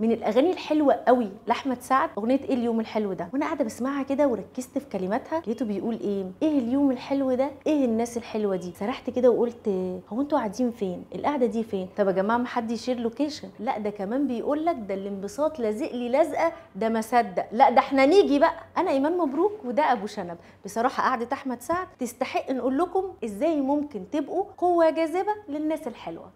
من الاغاني الحلوه قوي لاحمد سعد اغنيه ايه اليوم الحلو ده وانا قاعده بسمعها كده وركزت في كلماتها لقيته بيقول ايه ايه اليوم الحلو ده ايه الناس الحلوه دي سرحت كده وقلت هو انتوا قاعدين فين القعده دي فين طب يا جماعه ما حد يشير لوكيشن لا ده كمان بيقول لك ده الانبساط لازق لي لازقه ده ما صدق لا ده احنا نيجي بقى انا ايمان مبروك وده ابو شنب بصراحه قعده احمد سعد تستحق نقول لكم ازاي ممكن تبقوا قوه جاذبه للناس الحلوه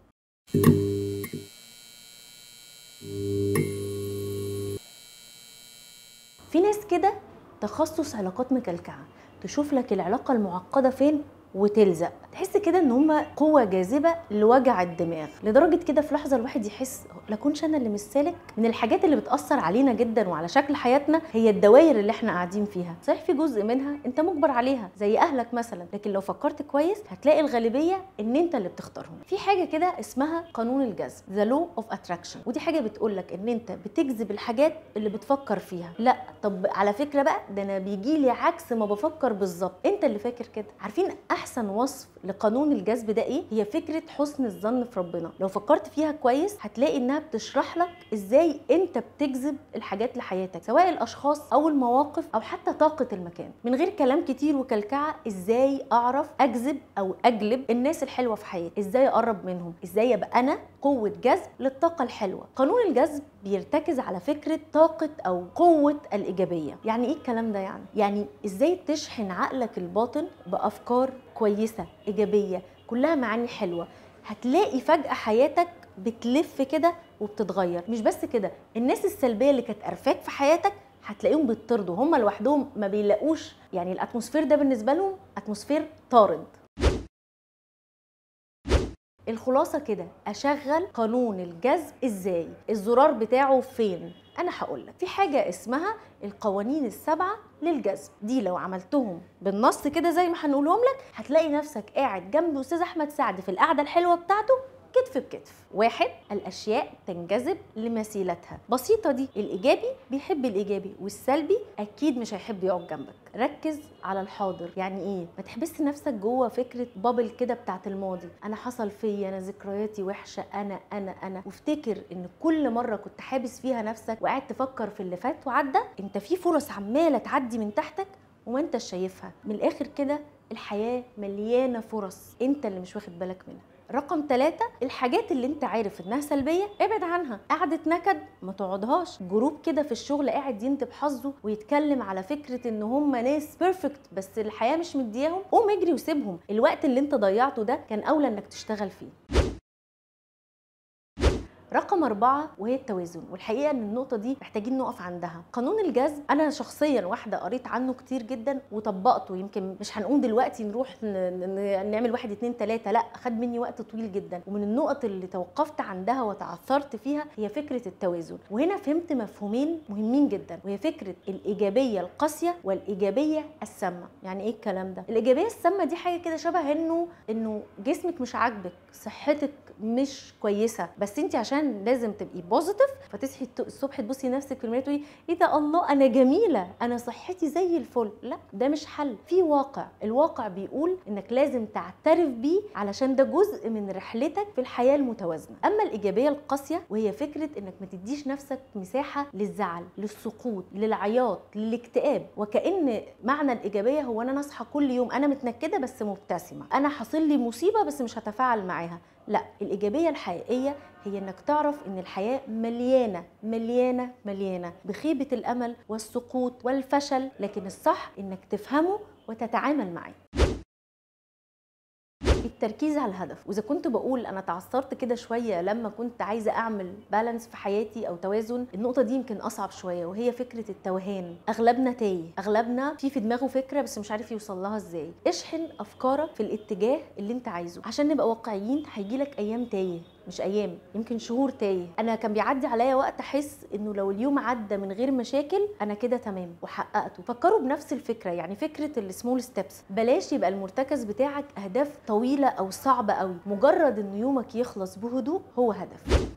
في ناس كده تخصص علاقات مكلكعه تشوف لك العلاقه المعقده فين وتلزق تحس كده ان هم قوه جاذبه لوجع الدماغ لدرجه كده في لحظه الواحد يحس لا كنش انا اللي مش سالك من الحاجات اللي بتاثر علينا جدا وعلى شكل حياتنا هي الدوائر اللي احنا قاعدين فيها صحيح في جزء منها انت مجبر عليها زي اهلك مثلا لكن لو فكرت كويس هتلاقي الغالبيه ان انت اللي بتختارهم في حاجه كده اسمها قانون الجذب ذا لو اوف اتراكشن ودي حاجه بتقول لك ان انت بتجذب الحاجات اللي بتفكر فيها لا طب على فكره بقى ده انا بيجي لي عكس ما بفكر بالظبط انت اللي فاكر كده عارفين احسن وصف لقانون الجذب ده ايه هي فكره حسن الظن في ربنا لو فكرت فيها كويس هتلاقي انها بتشرح لك ازاي انت بتجذب الحاجات لحياتك سواء الاشخاص او المواقف او حتى طاقه المكان من غير كلام كتير وكلكعه ازاي اعرف اجذب او اجلب الناس الحلوه في حياتي ازاي اقرب منهم ازاي ابقى انا قوه جذب للطاقه الحلوه قانون الجذب بيرتكز على فكره طاقه او قوه الايجابيه يعني ايه الكلام ده يعني يعني ازاي تشحن عقلك الباطن بافكار كويسه ايجابيه كلها معاني حلوه هتلاقي فجاه حياتك بتلف كده وبتتغير مش بس كده الناس السلبيه اللي كانت قرفاك في حياتك هتلاقيهم بيطردوا هم لوحدهم ما بيلاقوش يعني الاتموسفير ده بالنسبه لهم اتموسفير طارد الخلاصه كده اشغل قانون الجذب ازاي الزرار بتاعه فين انا هقول لك في حاجه اسمها القوانين السبعه للجذب دي لو عملتهم بالنص كده زي ما هنقولهم لك هتلاقي نفسك قاعد جنب استاذ احمد سعد في القعده الحلوه بتاعته كتف بكتف واحد الاشياء تنجذب لمثيلتها بسيطه دي الايجابي بيحب الايجابي والسلبي اكيد مش هيحب يقعد جنبك ركز على الحاضر يعني ايه ما تحبس نفسك جوه فكره بابل كده بتاعت الماضي انا حصل فيا انا ذكرياتي وحشه انا انا انا وافتكر ان كل مره كنت حابس فيها نفسك وقاعد تفكر في اللي فات وعدى انت في فرص عماله تعدي من تحتك وما انت شايفها من الاخر كده الحياه مليانه فرص انت اللي مش واخد بالك منها رقم ثلاثة الحاجات اللي انت عارف انها سلبية ابعد عنها قعدة نكد ما تقعدهاش جروب كده في الشغل قاعد ينتب حظه ويتكلم على فكرة ان هم ناس بيرفكت بس الحياة مش مدياهم قوم اجري وسيبهم الوقت اللي انت ضيعته ده كان اولى انك تشتغل فيه رقم أربعة وهي التوازن والحقيقة إن النقطة دي محتاجين نقف عندها قانون الجذب أنا شخصيا واحدة قريت عنه كتير جدا وطبقته يمكن مش هنقوم دلوقتي نروح ن- ن- نعمل واحد اتنين تلاتة لا خد مني وقت طويل جدا ومن النقط اللي توقفت عندها وتعثرت فيها هي فكرة التوازن وهنا فهمت مفهومين مهمين جدا وهي فكرة الإيجابية القاسية والإيجابية السامة يعني إيه الكلام ده الإيجابية السامة دي حاجة كده شبه إنه إنه جسمك مش عاجبك صحتك مش كويسه بس انت عشان لازم تبقي بوزيتيف فتصحي الت- الصبح تبصي نفسك في المرايه تقولي ايه ده الله انا جميله انا صحتي زي الفل لا ده مش حل في واقع الواقع بيقول انك لازم تعترف بيه علشان ده جزء من رحلتك في الحياه المتوازنه اما الايجابيه القاسيه وهي فكره انك ما تديش نفسك مساحه للزعل للسقوط للعياط للاكتئاب وكان معنى الايجابيه هو ان انا اصحى كل يوم انا متنكده بس مبتسمه انا حاصل لي مصيبه بس مش هتفاعل معاها لا الإيجابية الحقيقية هي إنك تعرف إن الحياة مليانة مليانة مليانة بخيبة الأمل والسقوط والفشل لكن الصح إنك تفهمه وتتعامل معاه التركيز على الهدف واذا كنت بقول انا تعثرت كده شويه لما كنت عايزه اعمل بالانس في حياتي او توازن النقطه دي يمكن اصعب شويه وهي فكره التوهان اغلبنا تايه اغلبنا في في دماغه فكره بس مش عارف يوصل لها ازاي اشحن افكارك في الاتجاه اللي انت عايزه عشان نبقى واقعيين هيجي لك ايام تايه مش ايام يمكن شهور تايه انا كان بيعدي عليا وقت احس انه لو اليوم عدى من غير مشاكل انا كده تمام وحققته فكروا بنفس الفكره يعني فكره السمول ستيبس بلاش يبقى المرتكز بتاعك اهداف طويله او صعبه قوي مجرد ان يومك يخلص بهدوء هو هدف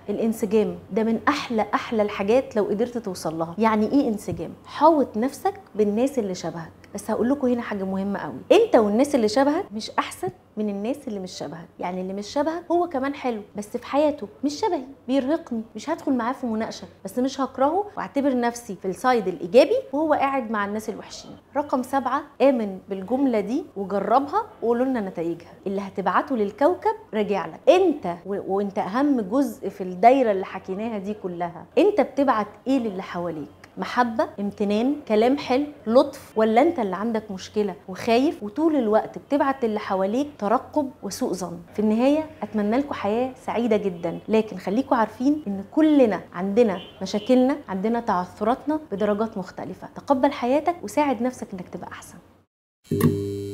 الانسجام ده من احلى احلى الحاجات لو قدرت توصل لها يعني ايه انسجام حاوط نفسك بالناس اللي شبهك بس هقول لكم هنا حاجه مهمه قوي انت والناس اللي شبهك مش احسن من الناس اللي مش شبهك يعني اللي مش شبهك هو كمان حلو بس في حياته مش شبهي بيرهقني مش هدخل معاه في مناقشه بس مش هكرهه واعتبر نفسي في السايد الايجابي وهو قاعد مع الناس الوحشين رقم سبعة امن بالجمله دي وجربها وقولوا لنا نتائجها اللي هتبعته للكوكب راجع لك انت و... وانت اهم جزء في الدايره اللي حكيناها دي كلها انت بتبعت ايه للي حواليك محبة امتنان كلام حلو لطف ولا انت اللي عندك مشكلة وخايف وطول الوقت بتبعت اللي حواليك ترقب وسوء ظن في النهاية اتمنى لكم حياة سعيدة جدا لكن خليكم عارفين ان كلنا عندنا مشاكلنا عندنا تعثراتنا بدرجات مختلفة تقبل حياتك وساعد نفسك انك تبقى احسن